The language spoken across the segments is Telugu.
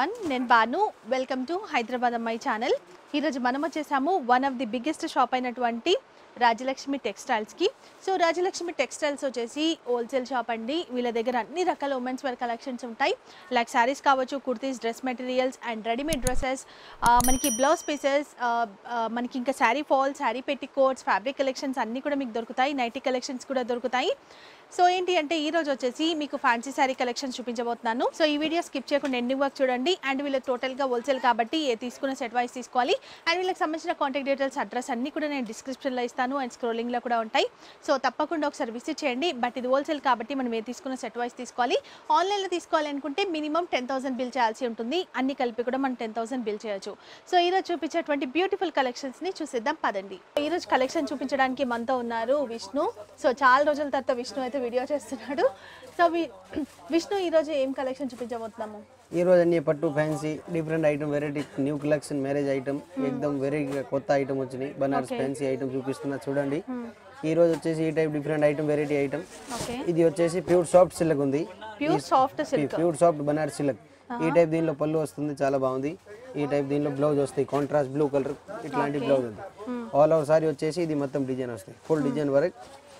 ఎవ్రీవన్ నేను బాను వెల్కమ్ టు హైదరాబాద్ అమ్మాయి ఛానల్ ఈరోజు మనం వచ్చేసాము one of the biggest shop అయినటువంటి రాజలక్ష్మి టెక్స్టైల్స్కి సో రాజలక్ష్మి టెక్స్టైల్స్ వచ్చేసి హోల్సేల్ షాప్ అండి వీళ్ళ దగ్గర అన్ని రకాల ఉమెన్స్ వేర్ కలెక్షన్స్ ఉంటాయి లైక్ శారీస్ కావచ్చు kurtis dress materials and readymade dresses మనకి బ్లౌజ్ పీసెస్ మనకి ఇంకా శారీ ఫాల్ శారీ పెట్టి కోట్స్ ఫ్యాబ్రిక్ కలెక్షన్స్ అన్నీ కూడా మీకు దొరుకుతాయి నైటీ కలెక్షన్స్ కూడా దొరుకుతాయి సో ఏంటి అంటే ఈ రోజు వచ్చేసి మీకు ఫ్యాన్సీ శారీ కలెక్షన్ చూపించబోతున్నాను సో ఈ వీడియో స్కిప్ చేయకుండా ఎండింగ్ వర్క్ చూడండి అండ్ వీళ్ళు టోటల్గా హోల్సేల్ కాబట్టి ఏ తీసుకున్న సెట్ వైస్ తీసుకోవాలి అండ్ వీళ్ళకి సంబంధించిన కాంటాక్ట్ డీటెయిల్స్ అడ్రస్ అన్ని కూడా నేను డిస్క్రిప్షన్లో ఇస్తాను అండ్ స్క్రోలింగ్లో కూడా ఉంటాయి సో తప్పకుండా ఒకసారి విజిట్ చేయండి బట్ ఇది హోల్సేల్ కాబట్టి మనం ఏ తీసుకున్న సెట్ వైస్ తీసుకోవాలి ఆన్లైన్లో తీసుకోవాలి అనుకుంటే మినిమం టెన్ థౌసండ్ బిల్ చేయాల్సి ఉంటుంది అన్ని కలిపి కూడా మనం టెన్ థౌసండ్ బిల్ చేయొచ్చు సో ఈ రోజు చూపించేటువంటి బ్యూటిఫుల్ కలెక్షన్స్ని చూసిద్దాం పదండి ఈ రోజు కలెక్షన్ చూపించడానికి మనతో ఉన్నారు విష్ణు సో చాలా రోజుల తర్వాత విష్ణు అయితే వీడియో చేస్తున్నాడు సో వి- విష్ణు ఈ రోజు ఏం కలెక్షన్ చూపించబోతున్నాము ఈ రోజు అన్ని పట్టు fancy different item variety new collection marriage item ఎక్దమ్ వెరీ కొత్త ఐటమ్ వచ్చినాయి బనారస్ ఫ్యాన్సీ ఐటమ్ చూపిస్తున్నా చూడండి ఈ రోజు వచ్చేసి ఈ type different item variety item okay ఇది వచ్చేసి ప్యూర్ సాఫ్ట్ సిల్క్ ఉంది pure soft silk pure soft Banaras silk ఈ టైప్ దీనిలో పళ్ళు వస్తుంది చాలా బాగుంది ఈ టైప్ దీనిలో బ్లౌజ్ వస్తాయి కాంట్రాస్ట్ బ్లూ కలర్ ఇట్లాంటి బ్లౌజ్ ఉంది ఆల్ ఓవర్ సారీ వచ్చేసి ఇది మొత్తం డిజైన్ వస్తాయి ఫుల్ డిజైన్ వరకు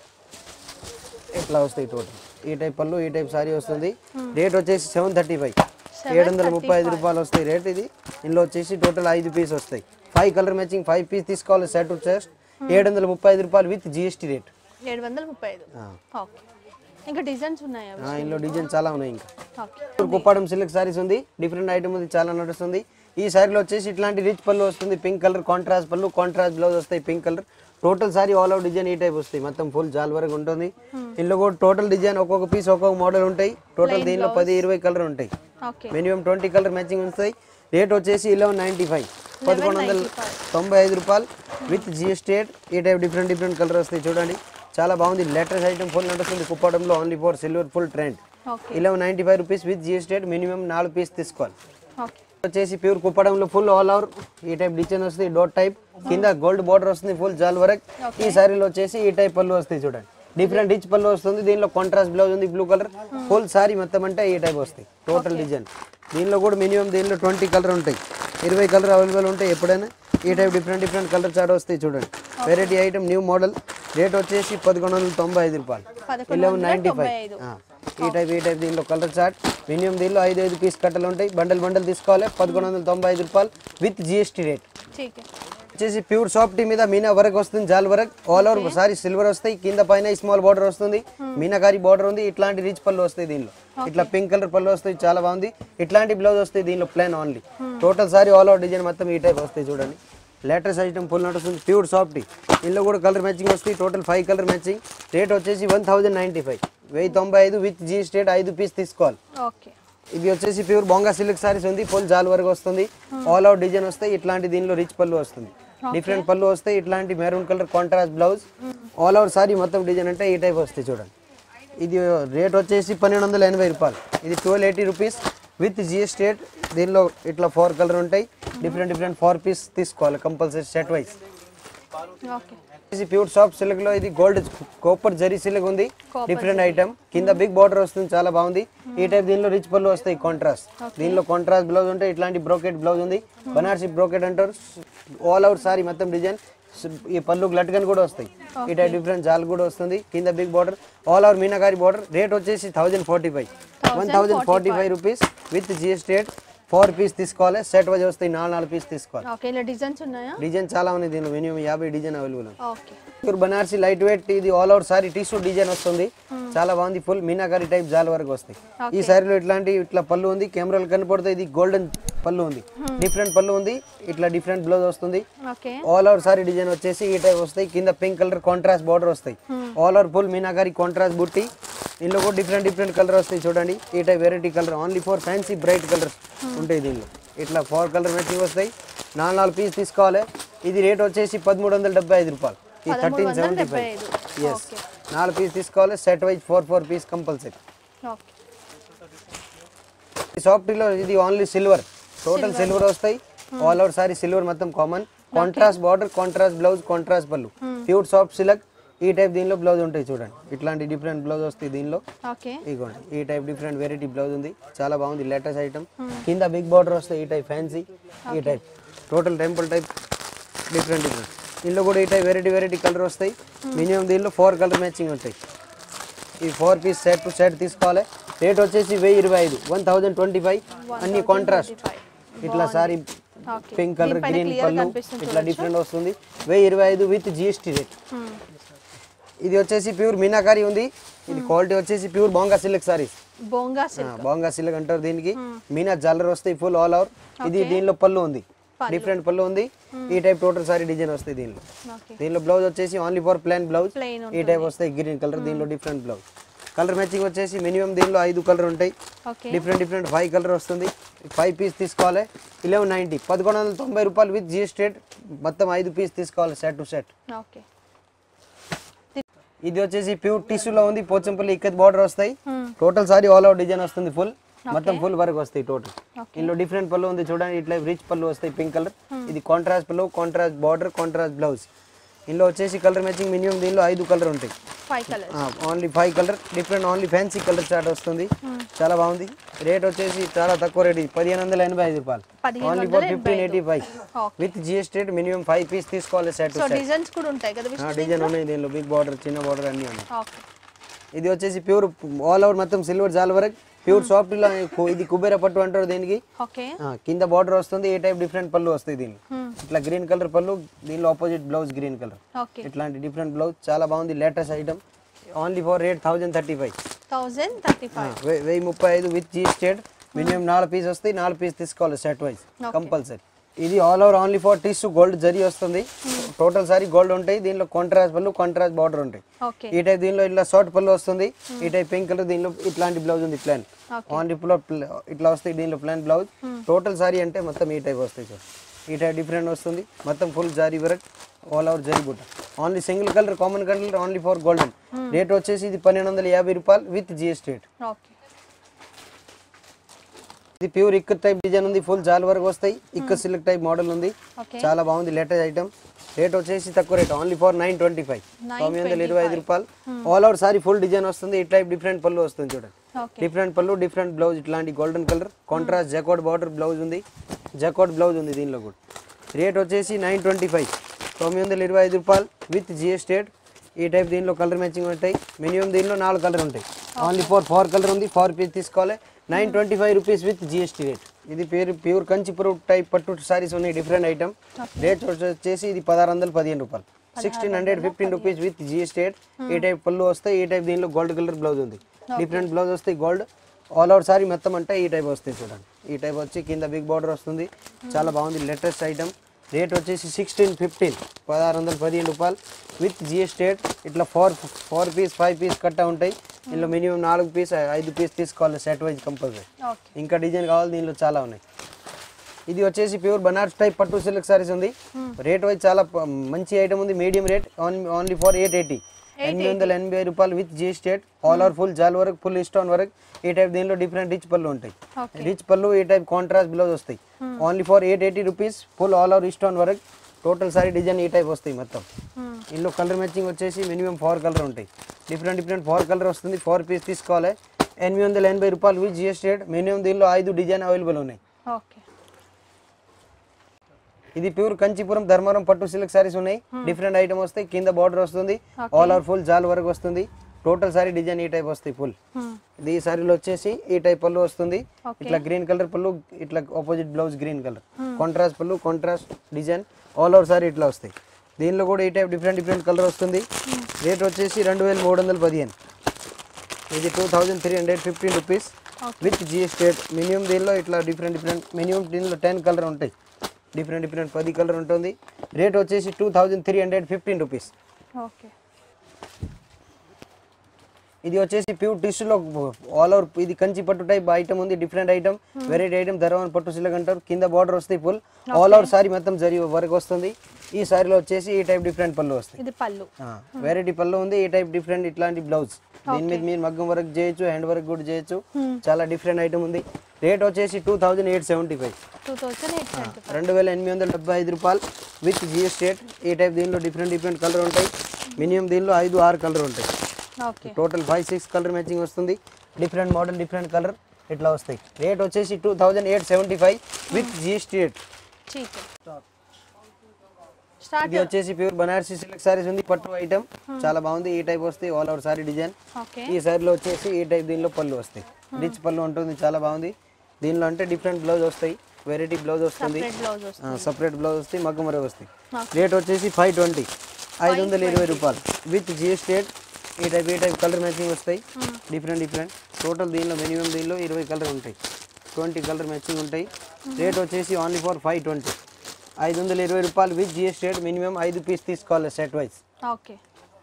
ఇట్లా వస్తాయి టోటల్ ఈ టైప్ పళ్ళు ఈ టైప్ సారీ వస్తుంది రేట్ వచ్చేసి సెవెన్ థర్టీ ఫైవ్ ఏడు వందల ముప్పై ఐదు రూపాయలు వస్తాయి రేట్ ఇది ఇందులో వచ్చేసి టోటల్ ఐదు పీస్ వస్తాయి five colour matching five piece తీసుకోవాలి సెట్ వచ్చేసి ఏడు వందల ముప్పై ఐదు రూపాయలు విత్ జిఎస్టీ రేట్ ఏడు వందల ముప్పై ఐదు ఓకే ఇంకా డిజైన్స్ ఉన్నాయా ఇందులో డిజైన్ చాలా ఉన్నాయి ఇంకా ఓకే కుప్పాడం సిల్క్ సారీస్ ఉంది డిఫరెంట్ ఐటమ్ ఉంది చాలా నడుస్తుంది ఈ సారీలో వచ్చేసి ఇట్లాంటి రిచ్ పళ్ళు వస్తుంది పింక్ కలర్ కాంట్రాస్ట్ పళ్ళు కాంట్రాస్ట్ బ్లౌజ్ వస్తాయి pink colour total sari all out design ఈ టైప్ వస్తాయి మొత్తం ఫుల్ జాల్ వరకు ఉంటుంది ఇందులో కూడా టోటల్ డిజైన్ ఒక్కొక్క పీస్ ఒక్కొక్క మోడల్ ఉంటాయి టోటల్ దీనిలో పది ఇరవై కలర్ ఉంటాయి okay minimum twenty colour matching ఉంటాయి రేట్ వచ్చేసి ఇలెవెన్ నైంటీ ఫైవ్ పదకొండు వందల తొంభై ఐదు రూపాయలు విత్ జిఎస్టీ రేట్ ఈ టైప్ డిఫరెంట్ డిఫరెంట్ కలర్ వస్తాయి చూడండి చాలా బాగుంది లేటెస్ట్ ఐటమ్ ఫుల్ నడుస్తుంది కుప్పడంలో only four silver full trend okay eleven ninety five rupees with GST rate minimum నాలుగు పీస్ తీసుకోవాలి ఓకే వచ్చేసి ప్యూర్ కుప్పడంలో ఫుల్ ఆల్ ఓవర్ ఈ టైప్ డిజైన్ వస్తుంది డోట్ టైప్ కింద గోల్డ్ బార్డర్ వస్తుంది ఫుల్ జాల్ వరకు ఈ సారీలో వచ్చేసి ఈ టైప్ పళ్ళు వస్తాయి చూడండి డిఫరెంట్ రిచ్ పళ్ళు వస్తుంది దీనిలో కాంట్రాస్ట్ బ్లౌజ్ ఉంది బ్లూ కలర్ ఫుల్ సారీ మొత్తం అంటే ఈ టైప్ వస్తాయి టోటల్ డిజైన్ దీనిలో కూడా మినిమం దీనిలో ట్వంటీ కలర్ ఉంటాయి ఇరవై కలర్ అవైలబుల్ ఉంటాయి ఎప్పుడైనా ఈ టైప్ డిఫరెంట్ డిఫరెంట్ కలర్ చాట్ వస్తాయి చూడండి variety item new model rate వచ్చేసి పదకొండు వందల తొంభై ఐదు రూపాయలు పదకొండు ఇలెవెన్ నైంటీ తొంభై ఫైవ్ ఐదు. ఈ టైప్ ఈ టైప్ దీనిలో కలర్ చార్ట్ మినిమం దీనిలో ఐదు ఐదు పీస్ కట్టలు ఉంటాయి బండల్ బండల్ తీసుకోవాలి పదకొండు వందల తొంభై ఐదు రూపాయలు విత్ జిఎస్టీ రేట్ ठीक है వచ్చేసి ప్యూర్ సాఫ్టీ మీద మీనా వర్క్ వస్తుంది జాల్ work all over sari silver వస్తాయి కింద పైన స్మాల్ బార్డర్ వస్తుంది మీనాకారి బార్డర్ ఉంది ఇట్లాంటి రిచ్ పళ్ళు వస్తాయి దీనిలో ఇట్లా పింక్ కలర్ పళ్ళు వస్తాయి చాలా బాగుంది ఇట్లాంటి బ్లౌజ్ వస్తాయి దీనిలో plain only total sari all over design మొత్తం ఈ టైప్ వస్తాయి చూడండి లేటెస్ట్ ఐటమ్ ఫుల్ నడుస్తుంది ప్యూర్ సాఫ్టీ ఇందులో కూడా కలర్ మ్యాచింగ్ వస్తాయి total five colour matching rate వచ్చేసి వన్ థౌజండ్ నైంటీ ఫైవ్ వెయ్యి తొంభై ఐదు విత్ జిఎస్టీ రేట్ ఐదు పీస్ తీసుకోవాలి ओके ఇది వచ్చేసి ప్యూర్ బొంగా సిల్క్ సారీస్ ఉంది ఫుల్ జాల్ వరకు వస్తుంది ఆల్ అవుట్ డిజైన్ వస్తాయి ఇట్లాంటి దీనిలో రిచ్ పళ్ళు వస్తుంది డిఫరెంట్ పళ్ళు వస్తాయి ఇట్లాంటి maroon colour contrast blouse all out sari మొత్తం డిజైన్ అంటే ఈ టైప్ వస్తాయి చూడండి ఇది రేట్ వచ్చేసి పన్నెండు వందల ఎనభై రూపాయలు ఇది twelve eighty rupees with GST rate దీనిలో ఇట్లా ఫోర్ కలర్ ఉంటాయి డిఫరెంట్ డిఫరెంట్ ఫోర్ పీస్ తీసుకోవాలి కంపల్సరీ సెట్ వైజ్ ओके ఇది ప్యూర్ సాఫ్ట్ సిల్క్ లో ఇది గోల్డ్ కోపర్ జరీ సిల్క్ ఉంది డిఫరెంట్ ఐటమ్ కింద బిగ్ బార్డర్ వస్తుంది చాలా బాగుంది ఈ టైప్ దీనిలో రిచ్ పళ్ళు వస్తాయి కాంట్రాస్ట్ దీనిలో కాంట్రాస్ట్ బ్లౌజ్ ఉంటాయి ఇట్లాంటి బ్రోకెట్ బ్లౌజ్ ఉంది బనారసి బ్రోకెట్ అంటారు ఆల్ అవుట్ సారీ మొత్తం డిజైన్ ఈ పళ్ళు లట్కన్ కూడా వస్తాయి ఈ టైప్ డిఫరెంట్ జాల్ కూడా వస్తుంది కింద బిగ్ బార్డర్ ఆల్ ఓవర్ మీనాకారి బార్డర్ రేట్ వచ్చేసి thousand forty five one thousand forty five rupees with GST rate four piece తీసుకోవాలి సెట్ వైజ్ వస్తాయి నాలుగు నాలుగు పీస్ తీసుకోవాలి ओके ఇలా డిజైన్స్ ఉన్నాయా డిజైన్ చాలా ఉన్నాయి దీనిలో మినిమం యాభై డిజైన్ అవైలబుల్ ఉంది okay pure Banarasi light weight ఇది all out sari tissue design వస్తుంది చాలా బాగుంది ఫుల్ మీనాకారి టైప్ జాల్ వరకు వస్తాయి ఈ సారీలో ఇట్లాంటి ఇట్లా పళ్ళు ఉంది కెమెరాలు కనపడుతుంది ఇది గోల్డెన్ పళ్ళు ఉంది డిఫరెంట్ పళ్ళు ఉంది ఇట్లా డిఫరెంట్ బ్లౌజ్ వస్తుంది okay all out sari design వచ్చేసి ఈ టైప్ వస్తాయి కింద పింక్ కలర్ కాంట్రాస్ట్ బార్డర్ వస్తాయి all over full meenakari contrast బుట్టి దీనిలో కూడా డిఫరెంట్ డిఫరెంట్ కలర్ వస్తాయి చూడండి ఈ type variety colour only four fancy bright colours ఉంటాయి దీనిలో ఇట్లా ఫోర్ కలర్ మ్యాచింగ్ వస్తాయి నాలుగు నాలుగు పీస్ తీసుకోవాలి ఇది రేట్ వచ్చేసి పదమూడు వందల డెబ్బై ఐదు రూపాయలు ఇది థర్టీన్ సెవెంటీ ఫైవ్ ఎస్ నాలుగు పీస్ తీసుకోవాలి set wise four four piece compulsory okay సాఫ్టీలో ఇది ఓన్లీ సిల్వర్ టోటల్ సిల్వర్ వస్తాయి ఆల్ అవుట్ సారీ సిల్వర్ మొత్తం common contrast border contrast blouse contrast పళ్ళు ప్యూర్ సాఫ్ట్ సిలక్ ఈ టైప్ దీనిలో బ్లౌజ్ ఉంటాయి చూడండి ఇట్లాంటి డిఫరెంట్ బ్లౌజ్ వస్తాయి దీనిలో ఓకే ఇదిగోండి ఈ టైప్ డిఫరెంట్ వెరైటీ బ్లౌజ్ ఉంది చాలా బాగుంది లేటెస్ట్ ఐటమ్ కింద బిగ్ బార్డర్ వస్తాయి ఈ టైప్ ఫ్యాన్సీ ఈ type total temple type different different దీనిలో కూడా ఈ టైప్ వెరైటీ వెరైటీ కలర్ వస్తాయి మినిమం దీనిలో ఫోర్ కలర్ మ్యాచింగ్ ఉంటాయి ఈ four piece set to set తీసుకోవాలి రేట్ వచ్చేసి వెయ్యి ఇరవై ఐదు వన్ థౌజండ్ ట్వంటీ ఫైవ్ అన్ని కాంట్రాస్ట్ ఇట్లా సారీ ఓకే పింక్ కలర్ దీనిపైన గ్రీన్ clear పళ్ళు కనిపిస్తుంది ఇట్లా డిఫరెంట్ వస్తుంది వెయ్యి ఇరవై ఐదు విత్ జిఎస్టీ రేట్ ఇది వచ్చేసి ప్యూర్ మీనాకారి ఉంది ఇది క్వాలిటీ వచ్చేసి ప్యూర్ బాంగా సిల్క్ సారీస్ బోంగా సిల్క్ బాంగా సిల్క్ అంటారు దీనికి మీనా జల్లర్ వస్తాయి ఫుల్ ఆల్ ఓవర్ ఇది దీనిలో పళ్ళు ఉంది డిఫరెంట్ పళ్ళు ఉంది ఈ టైప్ టోటల్ సారీ డిజైన్ వస్తాయి దీనిలో ఓకే దీనిలో బ్లౌజ్ వచ్చేసి only for plain blouse plain ఈ టైప్ వస్తాయి గ్రీన్ కలర్ దీనిలో డిఫరెంట్ బ్లౌజ్ కలర్ మ్యాచింగ్ వచ్చేసి మినిమం దీనిలో ఐదు కలర్ ఉంటాయి okay different different five colour వస్తుంది ఫైవ్ పీస్ తీసుకోవాలి ఇలెవెన్ నైంటీ పదకొండు వందల తొంభై రూపాయలు విత్ జిఎస్టీ మొత్తం ఐదు పీస్ తీసుకోవాలి సెట్ టు సెట్ ఓకే ఇది వచ్చేసి ప్యూర్ టిష్యూలో ఉంది పోచంపల్లి ఇక్కత్ బార్డర్ వస్తాయి total sari all out design వస్తుంది ఫుల్ మొత్తం ఫుల్ వర్క్ వస్తాయి టోటల్ ఇందులో డిఫరెంట్ పళ్ళు ఉంది చూడండి ఇట్లా రిచ్ పళ్ళు వస్తాయి పింక్ కలర్ ఇది కాంట్రాస్ట్ పళ్ళు కాంట్రాస్ట్ బార్డర్ కాంట్రాస్ట్ బ్లౌజ్ ఇందులో వచ్చేసి కలర్ మ్యాచింగ్ మినిమం దీనిలో ఐదు కలర్ ఉంటాయి five colour only five colour different only fancy colour chart వస్తుంది చాలా బాగుంది రేట్ వచ్చేసి చాలా తక్కువ రేట్ పదిహేను వందల ఎనభై ఐదు రూపాయలు పదిహేను ఓన్లీ వందల for fifteen eighty five okay with GST minimum five piece తీసుకోవాలి సెట్ సో డిజైన్స్ కూడా ఉంటాయి కదా విష్ణు డిజైన్ ఉన్నాయి దీనిలో బిగ్ బార్డర్ చిన్న బార్డర్ అన్నీ ఉన్నాయి ఓకే ఇది వచ్చేసి ప్యూర్ ఆల్ ఓవర్ మొత్తం సిల్వర్ జాల్ వరకు ప్యూర్ సాఫ్ట్ లో ఇది కుబేర పట్టు అంటారు దీనికి ఓకే ఆ, కింద బార్డర్ వస్తుంది ఏ టైప్ డిఫరెంట్ పళ్ళు వస్తాయి దీనికి ఇట్లా గ్రీన్ కలర్ పళ్ళు దీనిలో opposite blouse green colour okay ఇట్లాంటి డిఫరెంట్ బ్లౌజ్ చాలా బాగుంది latest item only for rate thousand thirty five thousand thirty five వెయ్యి ముప్పై ఐదు విత్ జీ స్టేట్ మినిమం నాలుగు పీస్ వస్తాయి నాలుగు పీస్ తీసుకోవాలి సెట్ వైజ్ కంపల్సరీ ఇది all over only for tissue gold జరీ వస్తుంది టోటల్ సారీ గోల్డ్ ఉంటాయి దీనిలో కాంట్రాస్ట్ పళ్ళు కాంట్రాస్ట్ బార్డర్ ఉంటాయి ఓకే ఈ టైప్ దీనిలో ఇట్లా షార్ట్ పళ్ళు వస్తుంది ఈ టైప్ పింక్ కలర్ దీనిలో ఇట్లాంటి బ్లౌజ్ ఉంది ప్లాన్ ఓన్లీ ఇప్పుడు ఇట్లా వస్తాయి దీనిలో ప్లాన్ బ్లౌజ్ టోటల్ సారీ అంటే మొత్తం ఈ టైప్ వస్తాయి సార్ ఈ టైప్ డిఫరెంట్ వస్తుంది మొత్తం ఫుల్ జారీ వర్క్ ఆల్ ఓవర్ జరీ బుట్ట only single colour common colour only for golden rate వచ్చేసి ఇది పన్నెండు వందల యాభై రూపాయలు విత్ జిఎస్టీ ఓకే ఇది ప్యూర్ ఇక్క టైప్ డిజైన్ ఉంది ఫుల్ జాల్ వరకు వస్తాయి ఇక్క సిల్క్ టైప్ మోడల్ ఉంది ఓకే చాలా బాగుంది లేటెస్ట్ ఐటమ్ రేట్ వచ్చేసి తక్కువ rate only for nine twenty five తొమ్మిది వందల ఇరవై ఐదు రూపాయలు all out sari full design వస్తుంది ఈ టైప్ డిఫరెంట్ పళ్ళు వస్తుంది చూడండి ఓకే డిఫరెంట్ పళ్ళు డిఫరెంట్ బ్లౌజ్ ఇట్లాంటి గోల్డెన్ కలర్ కాంట్రాస్ట్ జకోట్ బార్డర్ బ్లౌజ్ ఉంది జకోట్ బ్లౌజ్ ఉంది దీనిలో కూడా రేట్ వచ్చేసి నైన్ ట్వంటీ ఫైవ్ తొమ్మిది వందల ఇరవై ఐదు రూపాయలు విత్ జిఎస్టీ ఈ టైప్ దీనిలో కలర్ మ్యాచింగ్ ఉంటాయి మినిమం దీనిలో నాలుగు కలర్ ఉంటాయి ఓన్లీ ఫోర్ ఫోర్ కలర్ ఉంది ఫోర్ పీస్ తీసుకోవాలి nine twenty five rupees with GST rate ఇది పేరు ప్యూర్ కంచిపురం టైప్ పట్టు సారీస్ ఉన్నాయి డిఫరెంట్ ఐటమ్ రేట్ వచ్చేసి ఇది పదహారు వందలు పదిహేను రూపాయలు sixteen hundred fifteen rupees with GST ఈ టైప్ పళ్ళు వస్తాయి ఈ టైప్ దీనిలో గోల్డ్ కలర్ బ్లౌజ్ ఉంది డిఫరెంట్ బ్లౌజ్ వస్తాయి గోల్డ్ ఆల్ అవుట్ సారీ మొత్తం అంటే ఈ టైప్ వస్తాయి చూడండి ఈ టైప్ వచ్చి కింద బిగ్ బార్డర్ వస్తుంది చాలా బాగుంది లేటెస్ట్ ఐటమ్ రేట్ వచ్చేసి సిక్స్టీన్ ఫిఫ్టీన్ పదహారు వందల పదిహేను రూపాయలు విత్ జిఎస్టీ ఇట్లా four four piece five piece కట్టా ఉంటాయి ఇందులో మినిమం నాలుగు పీస్ ఐదు పీస్ తీసుకోవాలి సెట్ వైజ్ కంపల్సరీ ఓకే ఇంకా డిజైన్ కావాలి దీనిలో చాలా ఉన్నాయి ఇది వచ్చేసి ప్యూర్ బనారస్ టైప్ పట్టు సిల్క్ సారీస్ ఉంది రేట్ వైజ్ చాలా ప- మంచి ఐటమ్ ఉంది medium rate only for eight eighty ఎనిమిది వందల ఎనభై రూపాయలు with GST all over full జాల్ వర్క్ ఫుల్ స్టోన్ వర్క్ ఈ టైప్ దీనిలో డిఫరెంట్ రిచ్ పళ్ళు ఉంటాయి ఓకే రిచ్ పళ్ళు ఈ టైప్ కాంట్రాస్ట్ బ్లౌజ్ వస్తాయి only for eight eighty rupees full all over stone work total sari design ఈ టైప్ వస్తాయి మొత్తం ఇందులో కలర్ మ్యాచింగ్ వచ్చేసి మినిమం ఫోర్ కలర్ ఉంటాయి డిఫరెంట్ డిఫరెంట్ ఫోర్ కలర్ వస్తుంది ఫోర్ పీస్ తీసుకోవాలి ఎనిమిది వందల ఎనభై రూపాయలు విత్ జిఎస్టీ మినిమం దీనిలో ఐదు డిజైన్ అవైలబుల్ ఉన్నాయి ఓకే ఇది ప్యూర్ కంచిపురం ధర్మవరం పట్టు సిల్క్ సారీస్ ఉన్నాయి డిఫరెంట్ ఐటమ్ వస్తాయి కింద బార్డర్ వస్తుంది ఆల్ ఓవర్ ఫుల్ జాల్ వరకు వస్తుంది టోటల్ సారీ డిజైన్ ఈ టైప్ వస్తాయి ఫుల్ ఇది ఈ సారీలో వచ్చేసి ఈ టైప్ పళ్ళు వస్తుంది ఇట్లా గ్రీన్ కలర్ పళ్ళు ఇట్లా opposite blouse green colour contrast పళ్ళు contrast design all over sari ఇట్లా వస్తాయి దీనిలో కూడా ఈ టైప్ డిఫరెంట్ డిఫరెంట్ కలర్ వస్తుంది రేట్ వచ్చేసి రెండు వేల మూడు వందల పదిహేను ఇది two thousand three hundred fifteen rupees with GST minimum దీనిలో ఇట్లా డిఫరెంట్ డిఫరెంట్ మినిమం దీనిలో టెన్ కలర్ ఉంటాయి డిఫరెంట్ డిఫరెంట్ పది కలర్ ఉంటుంది రేట్ వచ్చేసి two thousand three hundred fifteen rupees okay ఇది వచ్చేసి ప్యూర్ టిష్యూలో ఆల్ ఓవర్ ఇది కంచి పట్టు టైప్ ఐటమ్ ఉంది డిఫరెంట్ ఐటమ్ వెరైటీ ఐటమ్ ధరవన్ పట్టు సిల్క్ అంటారు కింద బార్డర్ వస్తాయి ఫుల్ ఆల్ ఓవర్ సారీ మొత్తం జరి వరకు వస్తుంది ఈ సారీలో వచ్చేసి ఈ టైప్ డిఫరెంట్ పళ్ళు వస్తాయి ఇది పళ్ళు వెరైటీ పళ్ళు ఉంది ఈ టైప్ డిఫరెంట్ ఇట్లాంటి బ్లౌజ్ దీని మీద మీరు మగ్గం వర్క్ చేయొచ్చు హ్యాండ్ వర్క్ కూడా చేయొచ్చు చాలా డిఫరెంట్ ఐటమ్ ఉంది రేట్ వచ్చేసి two thousand eight seventy five two thousand eight seventy రెండు వేల ఎనిమిది వందల డెబ్బై ఐదు రూపాయలు విత్ జిఎస్టీ ఈ టైప్ దీనిలో డిఫరెంట్ డిఫరెంట్ కలర్ ఉంటాయి మినిమం దీనిలో ఐదు ఆరు కలర్ ఉంటాయి okay total five six colour matching వస్తుంది డిఫరెంట్ మోడల్ డిఫరెంట్ కలర్ ఇట్లా వస్తాయి రేట్ వచ్చేసి two thousand eight seventy five with GST rate ठीक है స్టార్ట్ ఇది వచ్చేసి ప్యూర్ బనారసి సిల్క్ సారీస్ ఉంది పట్టు ఐటమ్ చాలా బాగుంది ఈ టైప్ వస్తాయి all over sari design okay ఈ side లో వచ్చేసి ఈ టైప్ దీనిలో పళ్ళు వస్తాయి రిచ్ పళ్ళు ఉంటుంది చాలా బాగుంది దీనిలో అంటే డిఫరెంట్ బ్లౌజ్ వస్తాయి వెరైటీ బ్లౌజ్ వస్తుంది రెడ్ బ్లౌజ్ వస్తుంది సపరేట్ బ్లౌజ్ వస్తాయి మగ్గ మరే వస్తాయి Okay. రేట్ వచ్చేసి ఫైవ్ ట్వంటీ ఐదు వందల ఇరవై రూపాయలు విత్ జిఎస్టీ ఈ టైప్ ఈ టైప్ కలర్ మ్యాచింగ్ వస్తాయి డిఫరెంట్ డిఫరెంట్ టోటల్ దీనిలో మినిమం దీనిలో ఇరవై కలర్ ఉంటాయి ట్వంటీ కలర్ మ్యాచింగ్ ఉంటాయి రేట్ వచ్చేసి ఓన్లీ ఫర్ ఫైవ్ ట్వంటీ ఐదు వందల ఇరవై రూపాయలు విత్ జిఎస్టీ రేట్ మినిమం ఐదు పీస్ తీసుకోవాలి సెట్ వైజ్ ఓకే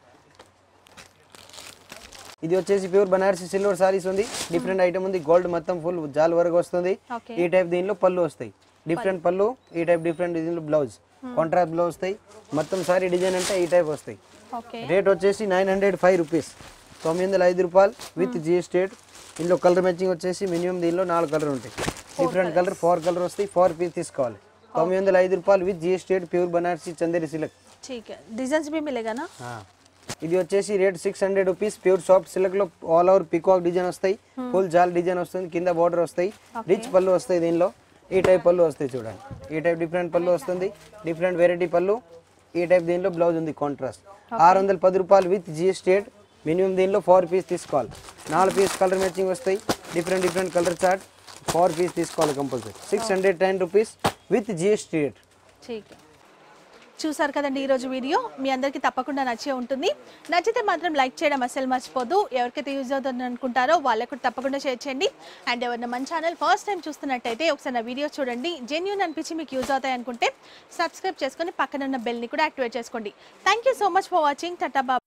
ఇది వచ్చేసి ప్యూర్ బనారసి సిల్వర్ సారీస్ ఉంది డిఫరెంట్ ఐటమ్ ఉంది గోల్డ్ మొత్తం ఫుల్ జాల్ వరకు వస్తుంది ఓకే ఈ టైప్ దీనిలో పళ్ళు వస్తాయి డిఫరెంట్ పళ్ళు ఈ టైప్ డిఫరెంట్ దీనిలో బ్లౌజ్ కాంట్రాక్ట్ బ్లౌజ్ వస్తాయి మొత్తం సారీ డిజైన్ అంటే ఈ టైప్ వస్తాయి ఓకే రేట్ వచ్చేసి నైన్ హండ్రెడ్ ఫైవ్ రూపీస్ తొమ్మిది వందల ఐదు రూపాయలు విత్ జిఎస్టీ ఇందులో కలర్ మ్యాచింగ్ వచ్చేసి మినిమం దీనిలో నాలుగు కలర్ ఉంటాయి డిఫరెంట్ కలర్ ఫోర్ కలర్ వస్తాయి ఫోర్ పీస్ తీసుకోవాలి తొమ్మిది వందల ఐదు రూపాయలు with GST pure Banarasi Chanderi silk ठीक है डिजाइन भी मिलेगा ना ఇది వచ్చేసి rate six hundred rupees pure soft silk లో ఆల్ ఓవర్ పికాక్ డిజైన్ వస్తాయి ఫుల్ జాల్ డిజైన్ వస్తుంది కింద బార్డర్ వస్తాయి రిచ్ పళ్ళు వస్తాయి దీనిలో ఈ టైప్ పళ్ళు వస్తాయి చూడండి ఈ టైప్ డిఫరెంట్ పళ్ళు వస్తుంది డిఫరెంట్ వెరైటీ పళ్ళు ఈ టైప్ దీనిలో బ్లౌజ్ ఉంది కాంట్రాస్ట్ ఆరు వందల పది రూపాయలు విత్ జిఎస్టీ మినిమం దీనిలో ఫోర్ పీస్ తీసుకోవాలి నాలుగు పీస్ కలర్ మ్యాచింగ్ వస్తాయి different different colour chart four piece తీసుకోవాలి compulsory six hundred ten rupees with GST rate ठीक है చూసారు కదండి ఈరోజు వీడియో మీ అందరికీ తప్పకుండా నచ్చే ఉంటుంది నచ్చితే మాత్రం లైక్ చేయడం అస్సలు మర్చిపోదు ఎవరికైతే యూజ్ అవుతుంది అనుకుంటారో వాళ్ళకు కూడా తప్పకుండా షేర్ చేయండి అండ్ ఎవరైనా మన ఛానల్ ఫస్ట్ టైం చూస్తున్నట్టయితే ఒకసారి నా వీడియో చూడండి జెన్యున్ అనిపించి మీకు యూజ్ అవుతాయి అనుకుంటే సబ్స్క్రైబ్ చేసుకొని పక్కన ఉన్న బెల్ని కూడా యాక్టివేట్ చేసుకోండి thank you so much for watching tata Baba